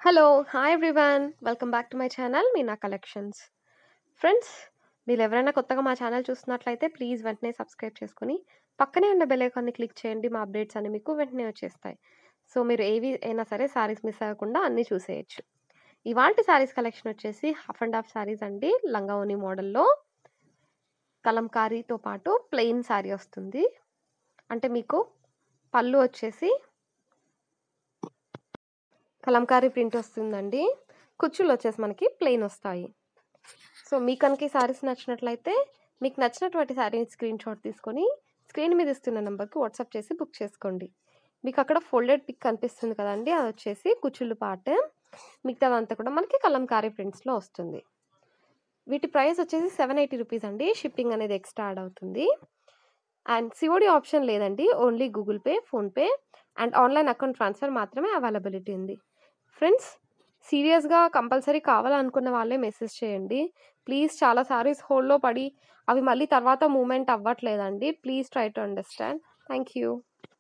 hello hi everyone welcome back to my channel Meena collections friends మీరు ఎవరైనా కొత్తగా మా ఛానల్ చూస్తున్నట్లయితే ప్లీజ్ వెంటనే సబ్స్క్రైబ్ చేసుకొని పక్కనే ఉన్న బెల్ ఐకాన్ని క్లిక్ చేయండి మా అప్డేట్స్ అన్ని మీకు వెంటనే వచ్చేస్తాయి సో మీరు ఏవి అయినా సరే శారీస్ మిస్ అవ్వకుండా అన్నీ చూసేయచ్చు ఇవాళ శారీస్ కలెక్షన్ వచ్చేసి హాఫ్ అండ్ హాఫ్ శారీస్ అండి లంగావోని మోడల్లో కలంకారీతో పాటు ప్లెయిన్ శారీ వస్తుంది అంటే మీకు పళ్ళు వచ్చేసి కలంకారీ ప్రింట్ వస్తుందండి కుచ్చులు వచ్చేసి మనకి ప్లెయిన్ వస్తాయి సో మీకు కనుక ఈ శారీస్ నచ్చినట్లయితే మీకు నచ్చినటువంటి శారీని స్క్రీన్ షాట్ తీసుకొని స్క్రీన్ మీద ఇస్తున్న నెంబర్కి వాట్సాప్ చేసి బుక్ చేసుకోండి మీకు అక్కడ ఫోల్డెడ్ పిక్ కనిపిస్తుంది కదండి అది వచ్చేసి కుచ్చులు పార్ట్ మిగతాదంతా కూడా మనకి కలంకారీ ప్రింట్స్లో వస్తుంది వీటి ప్రైస్ వచ్చేసి సెవెన్ ఎయిటీ రూపీస్ అండి షిప్పింగ్ అనేది ఎక్స్ట్రా యాడ్ అవుతుంది అండ్ సిఓడి ఆప్షన్ లేదండి only Google Pay PhonePe and online account transfer మాత్రమే అవైలబిలిటీ ఉంది ఫ్రెండ్స్ సీరియస్గా కంపల్సరీ కావాలనుకున్న వాళ్ళే మెసేజ్ చేయండి ప్లీజ్ చాలా సారీస్ హోల్డ్లో పడి అవి మళ్ళీ తర్వాత మూమెంట్ అవ్వట్లేదండి please try to understand thank you